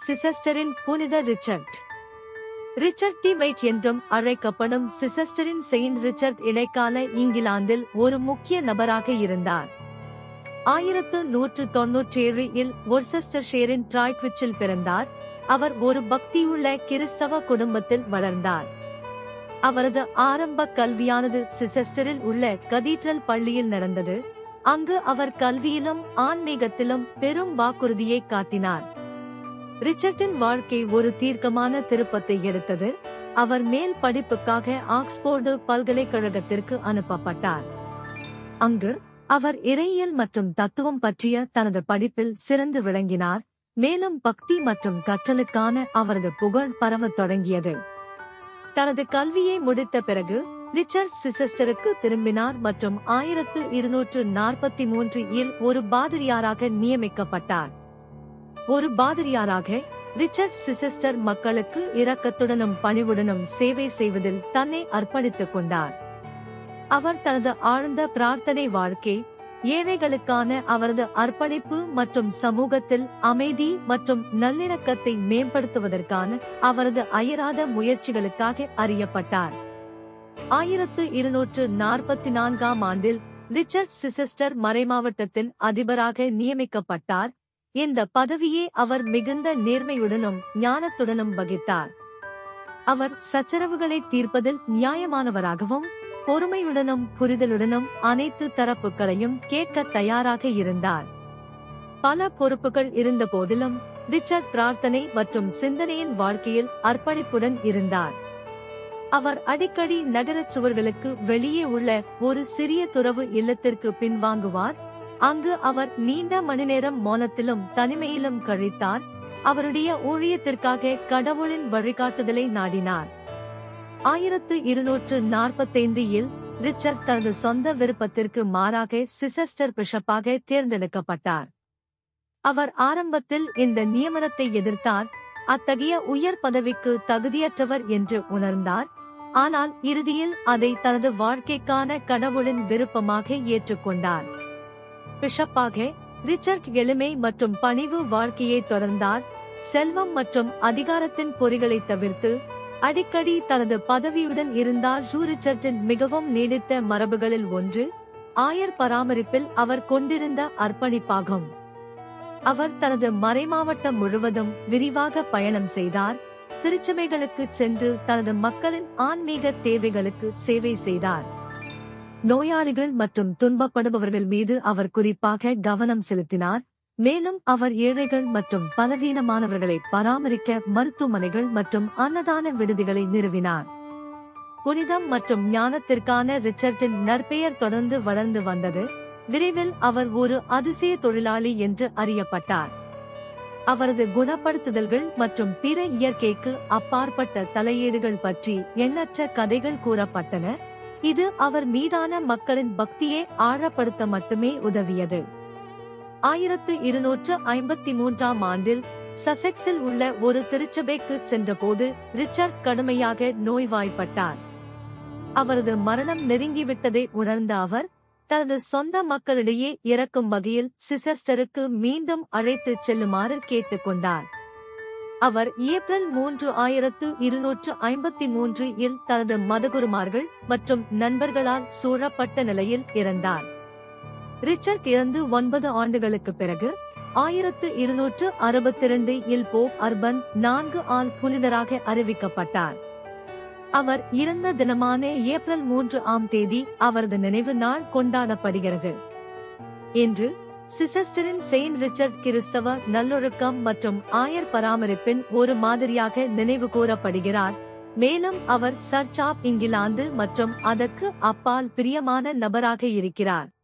சிசஸ்டரின் புனித Richard Richard தி wait என்றும் அழைக்கப்படும் சிசஸ்டரின் செயின்ட் ரிச்சர்ட் இடைக்கால இங்கிலாந்தில் ஒரு முக்கிய நபராக இருந்தார் ஆயிரத்து நூற்று தொன்னூற்றி ஏழு இல் ஒர்செஸ்டர்ஷேரின் ட்ராய்ட்விச்சில் பிறந்தார் அவர் ஒரு பக்தியுள்ள கிறிஸ்தவ குடும்பத்தில் வளர்ந்தார் அவரது ஆரம்ப கல்வியானது சிசெஸ்டரில் உள்ள கதீட்ரல் பள்ளியில் நடந்தது அங்கு அவர் கல்வியிலும் ஆன்மீகத்திலும் பெரும் வாக்குறுதியை காட்டினார் ரிச்சர்டின் வாழ்க்கை ஒரு தீர்க்கமான திருப்பத்தை எடுத்தது அவர் மேல் படிப்புக்காக ஆக்ஸ்போர்டு பல்கலைக்கழகத்திற்கு அனுப்பப்பட்டார் அங்கு அவர் இறையியல் மற்றும் தத்துவம் பற்றிய தனது படிப்பில் சிறந்து விளங்கினார் மேலும் பக்தி மற்றும் கற்றலுக்கான அவரது புகழ் பரவத் தொடங்கியது தனது கல்வியை முடித்த பிறகு ரிச்சர்ட் சிசஸ்டருக்கு திரும்பினார் மற்றும் ஆயிரத்து இருநூற்று நாற்பத்தி மூன்று இல் ஒரு பாதிரியாராக நியமிக்கப்பட்டார் ஒரு பாதிரியாராக ரிச்சர்ட் சிசஸ்டர் மக்களுக்கு இரக்கத்துடனும் பணிவுடனும் சேவை செய்வதில் தன்னை அர்ப்பணித்துக் கொண்டார் அவர் தனது ஆழ்ந்த பிரார்த்தனை வாழ்க்கை ஏழைகளுக்கான அவரது அர்ப்பணிப்பு மற்றும் சமூகத்தில் அமைதி மற்றும் நல்லிணக்கத்தை மேம்படுத்துவதற்கான அவரது அயராத முயற்சிகளுக்காக அறியப்பட்டார் ஆயிரத்து இருநூற்று நாற்பத்தி நான்காம் ஆண்டில் ரிச்சர்ட் சிசஸ்டர் மறைமாவட்டத்தின் அதிபராக நியமிக்கப்பட்டார் இந்த பதவியை அவர் மிகுந்த நேர்மையுடனும் ஞானத்துடனும் வகித்தார் அவர் சச்சரவுகளை தீர்ப்பதில் நியாயமானவராகவும் பொறுமையுடனும் புரிதலுடனும் அனைத்து தரப்புகளையும் கேட்க தயாராக இருந்தார் பல பொறுப்புகள் இருந்த போதிலும் ரிச்சர்ட் பிரார்த்தனை மற்றும் சிந்தனையின் வாழ்க்கையில் அர்ப்பணிப்புடன் இருந்தார் அவர் அடிக்கடி நகரச் சுவர்களுக்கு வெளியே உள்ள ஒரு சிறிய துறவு இல்லத்திற்கு பின்வாங்குவார் அங்கு அவர் நீண்ட மணி நேரம் மௌனத்திலும் தனிமையிலும் கழித்தார் அவருடைய ஊழியத்திற்காக கடவுளின் வழிகாட்டுதலை நாடினார் ஆயிரத்து இருநூற்று நாற்பத்தைந்து இல் ரிச்சர்ட் தனது சொந்த விருப்பத்திற்கு மாறாக சிசஸ்டர் பிஷப்பாக தேர்ந்தெடுக்கப்பட்டார் அவர் ஆரம்பத்தில் இந்த நியமனத்தை எதிர்த்தார் அத்தகைய உயர் பதவிக்கு தகுதியற்றவர் என்று உணர்ந்தார் ஆனால் இறுதியில் அதை தனது வாழ்க்கைக்கான கடவுளின் விருப்பமாக ஏற்றுக்கொண்டார் பிஷப்பாக ரிச்சர்ட் எளிமை மற்றும் பணிவு வாழ்க்கையை தொடர்ந்தார் செல்வம் மற்றும் அதிகாரத்தின் பொறிகளை தவிர்த்து அடிக்கடி தனது பதவியுடன் இருந்தார் ஜூ ரிச்சர்டின் மிகவும் நீடித்த மரபுகளில் ஒன்று ஆயர் பராமரிப்பில் அவர் கொண்டிருந்த அர்ப்பணிப்பாகும் அவர் தனது மறைமாவட்டம் முழுவதும் விரிவாக பயணம் செய்தார் திருச்சபைகளுக்கு சென்று தனது மக்களின் ஆன்மீக தேவைகளுக்கு சேவை செய்தார் நோயாளிகள் மற்றும் துன்பப்படுபவர்கள் மீது அவர் குறிப்பாக கவனம் செலுத்தினார் மேலும் அவர் ஏழைகள் மற்றும் பலவீனமானவர்களை பராமரிக்க மருத்துவமனைகள் மற்றும் அன்னதான விடுதிகளை நிறுவினார் புனிதம் மற்றும் ஞானத்திற்கான ரிச்சர்டின் நற்பெயர் தொடர்ந்து வளர்ந்து வந்தது விரைவில் அவர் ஒரு அதிசய தொழிலாளி என்று அறியப்பட்டார் அவரது குணப்படுத்துதல்கள் மற்றும் பிற இயற்கைக்கு அப்பாற்பட்ட தலையீடுகள் பற்றி எண்ணற்ற கதைகள் கூறப்பட்டன இது அவர் மீதான மக்களின் பக்தியை ஆழப்படுத்த மட்டுமே உதவியது ஆயிரத்து இருநூற்று ஐம்பத்தி மூன்றாம் ஆண்டில் சசெக்ஸில் உள்ள ஒரு திருச்சபைக்கு சென்றபோது ரிச்சர்ட் கடுமையாக நோய்வாய்ப்பட்டார் அவரது மரணம் நெருங்கிவிட்டதை உணர்ந்த அவர் தனது சொந்த மக்களிடையே இறக்கும் வகையில் சிசஸ்டருக்கு மீண்டும் அழைத்துச் செல்லுமாறு கேட்டுக்கொண்டார் அவர் ஏப்ரல் மூன்று ஆயிரத்து இருநூற்று ஐம்பத்தி மூன்று இல் தனது மதகுருமார்கள் மற்றும் நண்பர்களால் சூழப்பட்ட நிலையில் இறந்தார் ரிச்சர்ட் இறந்து ஒன்பது ஆண்டுகளுக்கு பிறகு ஆயிரத்து இருநூற்று அறுபத்தி இரண்டு இல் போப் அர்பன் நான்கு ஆள் புனிதராக அறிவிக்கப்பட்டார் அவர் இறந்த தினமான ஏப்ரல் மூன்று ஆம் தேதி அவரது நினைவு நாள் கொண்டாடப்படுகிறது இன்று சிசஸ்டரின் செயின்ட் ரிச்சர்ட் கிறிஸ்தவ நல்லொழுக்கம் மற்றும் ஆயர் பராமரிப்பின் ஒரு மாதிரியாக நினைவு கூறப்படுகிறார் மேலும் அவர் சர்ச் ஆப் இங்கிலாந்து மற்றும் அதற்கு அப்பால் பிரியமான நபராக இருக்கிறார்